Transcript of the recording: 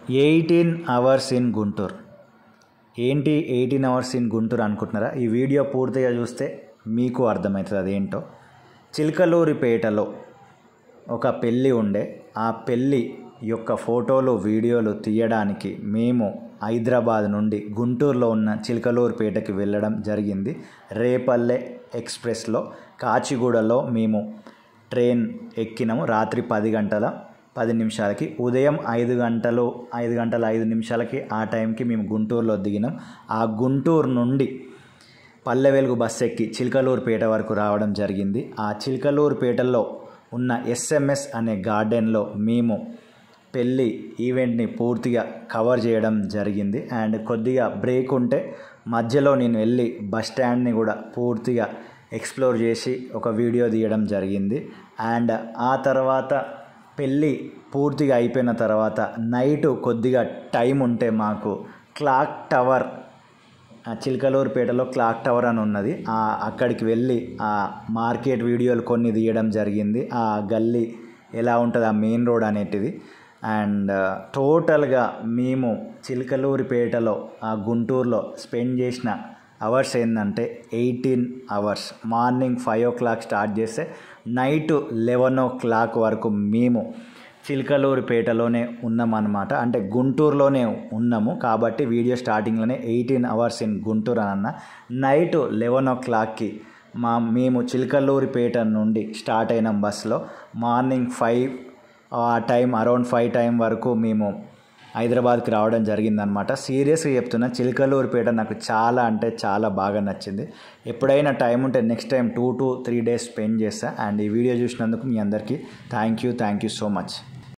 eighteen hours in Guntur ఏంటి eighteen hours in Guntur అనుకుంటున్నారా ఈ వీడియో పూర్తిగా చూస్తే మీకు అర్థమవుతుంది అదేంటో చిలకలూరిపేటలో ఒక పెళ్ళి ఉండే ఆ పెళ్ళి యొక్క ఫోటోలు వీడియోలు తీయడానికి మేము హైదరాబాద్ నుండి గుంటూరులో ఉన్న చిలకలూరిపేటకి వెళ్ళడం జరిగింది రేపల్లె ఎక్స్ప్రెస్లో కాచిగూడలో మేము ట్రైన్ ఎక్కినాము రాత్రి పది గంటల పది నిమిషాలకి ఉదయం ఐదు గంటలు ఐదు గంటల ఐదు నిమిషాలకి ఆ టైంకి మేము గుంటూరులో దిగినాం ఆ గుంటూరు నుండి పల్లె వెలుగు బస్ ఎక్కి చిలకలూరుపేట వరకు రావడం జరిగింది ఆ చిలకలూరుపేటలో ఉన్న ఎస్ఎంఎస్ అనే గార్డెన్లో మేము పెళ్ళి ఈవెంట్ని పూర్తిగా కవర్ చేయడం జరిగింది అండ్ కొద్దిగా బ్రేక్ ఉంటే మధ్యలో నేను వెళ్ళి బస్ స్టాండ్ని కూడా పూర్తిగా ఎక్స్ప్లోర్ చేసి ఒక వీడియో తీయడం జరిగింది అండ్ ఆ తర్వాత పెళ్ళి పూర్తిగా అయిపోయిన తర్వాత నైట్ కొద్దిగా టైం ఉంటే మాకు క్లాక్ టవర్ ఆ చిలకలూరుపేటలో క్లాక్ టవర్ అని ఉన్నది ఆ అక్కడికి వెళ్ళి ఆ మార్కెట్ వీడియోలు కొన్ని తీయడం జరిగింది ఆ గల్లీ ఎలా ఉంటుంది ఆ మెయిన్ రోడ్ అనేటిది అండ్ టోటల్గా మేము చిలకలూరిపేటలో ఆ గుంటూరులో స్పెండ్ చేసిన అవర్స్ ఏంటంటే eighteen hours morning five o'clock start చేస్తే నైట్ లెవెన్ ఓ క్లాక్ వరకు మేము చిలకలూరిపేటలోనే ఉన్నామన్నమాట అంటే గుంటూరులోనే ఉన్నాము కాబట్టి వీడియో స్టార్టింగ్లోనే ఎయిటీన్ అవర్స్ ఇన్ గుంటూరు అని అన్న నైట్ లెవెన్ ఓ క్లాక్కి మా మేము చిలకలూరిపేట నుండి స్టార్ట్ అయినాం బస్సులో మార్నింగ్ ఫైవ్ ఆ టైం అరౌండ్ ఫైవ్ టైం వరకు మేము హైదరాబాద్కి రావడం జరిగిందనమాట సీరియస్గా చెప్తున్నా చిలకలూరిపేట నాకు చాలా అంటే చాలా బాగా నచ్చింది ఎప్పుడైనా టైం ఉంటే next time two to three days spend చేస్తా అండ్ ఈ వీడియో చూసినందుకు మీ అందరికీ thank you thank you so much